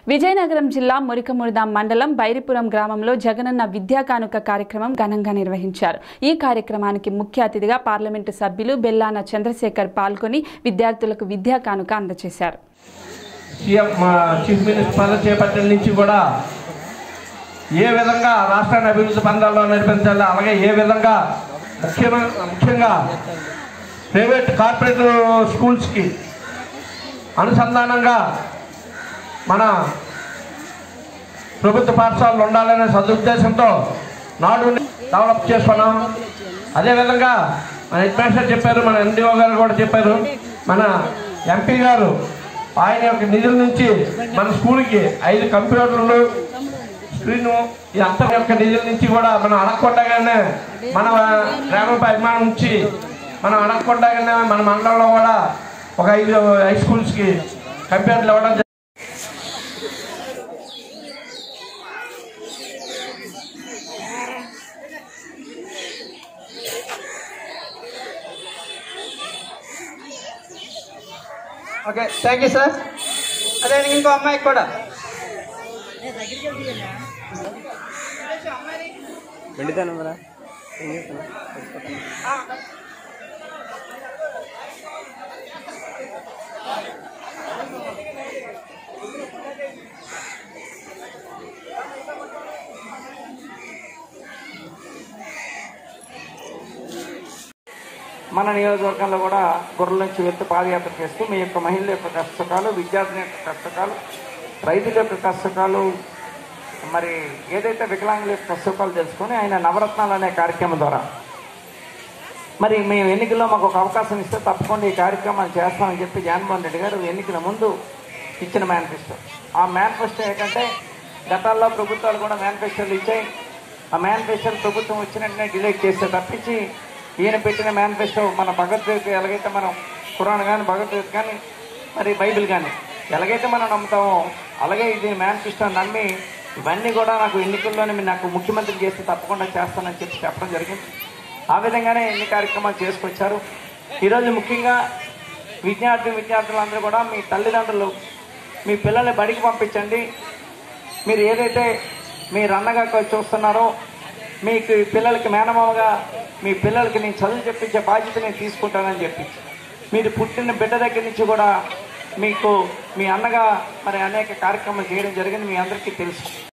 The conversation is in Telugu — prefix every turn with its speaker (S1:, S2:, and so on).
S1: విజయనగరం జిల్లా మురికముడిదాం మండలం బైరిపురం గ్రామంలో జగనన్న విద్యా కానుక కార్యక్రమం ఘనంగా నిర్వహించారు ఈ కార్యక్రమానికి ముఖ్య అతిథిగా పార్లమెంటు సభ్యులు బెల్లాన చంద్రశేఖర్ పాల్గొని విద్యార్థులకు విద్యా కానుక అందజేశారు
S2: సీఎం మా చీఫ్ మినిస్టర్ పదవి చేపట్టిన నుంచి కూడా ఏ విధంగా రాష్ట్రాన్ని అభివృద్ధి పందాల్లో నడిపించాలి అలాగే ఏ విధంగా ముఖ్యమైన ముఖ్యంగా ప్రైవేట్ కార్పొరేట్ స్కూల్స్కి అనుసంధానంగా మన ప్రభుత్వ పాఠశాలలు ఉండాలనే సదుద్దేశంతో నాడు డెవలప్ చేసుకున్నాం అదేవిధంగా మన హెడ్ మాస్టర్ చెప్పారు మన ఎన్డీఓ గారు కూడా చెప్పారు మన ఎంపీ గారు ఆయన యొక్క నిధుల నుంచి మన స్కూల్కి ఐదు కంప్యూటర్లు స్క్రీను ఈ అంత యొక్క నిధుల నుంచి కూడా మనం అడగకుండానే మన గ్రామంపై అభిమానం ఉంచి మనం అడగకుండానే మన మండలంలో కూడా ఒక ఐదు హై స్కూల్స్కి కంప్యూటర్లు ఇవ్వడం జరిగింది.
S3: ఓకే థ్యాంక్ యూ సార్ అదే ఇంకో అమ్మాయికి కూడా మన నియోజకవర్గంలో కూడా గొర్రెల నుంచి వెళ్తూ పాదయాత్ర చేస్తూ మీ యొక్క మహిళల యొక్క కష్టకాలు విద్యార్థుల యొక్క కష్టకాలు రైతుల యొక్క కష్టకాలు మరి ఏదైతే వికలాంగుల యొక్క కష్టకాలు తెలుసుకొని ఆయన నవరత్నాలు అనే కార్యక్రమం ద్వారా మరి మేము ఎన్నికల్లో మాకు ఒక అవకాశం ఇస్తే తప్పకుండా ఈ కార్యక్రమాలు చేస్తామని చెప్పి జగన్మోహన్ రెడ్డి గారు ఎన్నికల ముందు ఇచ్చిన మేనిఫెస్టో ఆ మేనిఫెస్టో ఏంటంటే గతాల్లో ప్రభుత్వాలు కూడా మేనిఫెస్టోలు ఇచ్చాయి ఆ మేనిఫెస్టోలు ప్రభుత్వం వచ్చిన వెంటనే డిలీట్ చేస్తే తప్పించి ఈయన పెట్టిన మేనిఫెస్టో మన భగవద్గీత ఎలాగైతే మనం ఖురాన్ కానీ భగవద్గీత కానీ మరి బైబిల్ కానీ ఎలాగైతే మనం నమ్ముతామో అలాగే ఇది మేనిఫెస్టో నమ్మి ఇవన్నీ కూడా నాకు ఎన్నికల్లోనే మీరు నాకు ముఖ్యమంత్రి చేస్తే తప్పకుండా చేస్తానని చెప్పి చెప్పడం జరిగింది ఆ విధంగానే ఎన్ని కార్యక్రమాలు చేసుకొచ్చారు ఈరోజు ముఖ్యంగా విద్యార్థి విద్యార్థులందరూ కూడా మీ తల్లిదండ్రులు మీ పిల్లల్ని బడికి పంపించండి మీరు ఏదైతే మీరు అన్నగా చూస్తున్నారో మీకు ఈ పిల్లలకి మేనమామగా మీ పిల్లలకి నేను చదువు చెప్పించే బాధ్యత నేను తీసుకుంటానని చెప్పి మీరు పుట్టిన బిడ్డ దగ్గర నుంచి కూడా మీకు మీ అన్నగా మరి అనేక కార్యక్రమాలు చేయడం జరిగింది మీ అందరికీ తెలుసు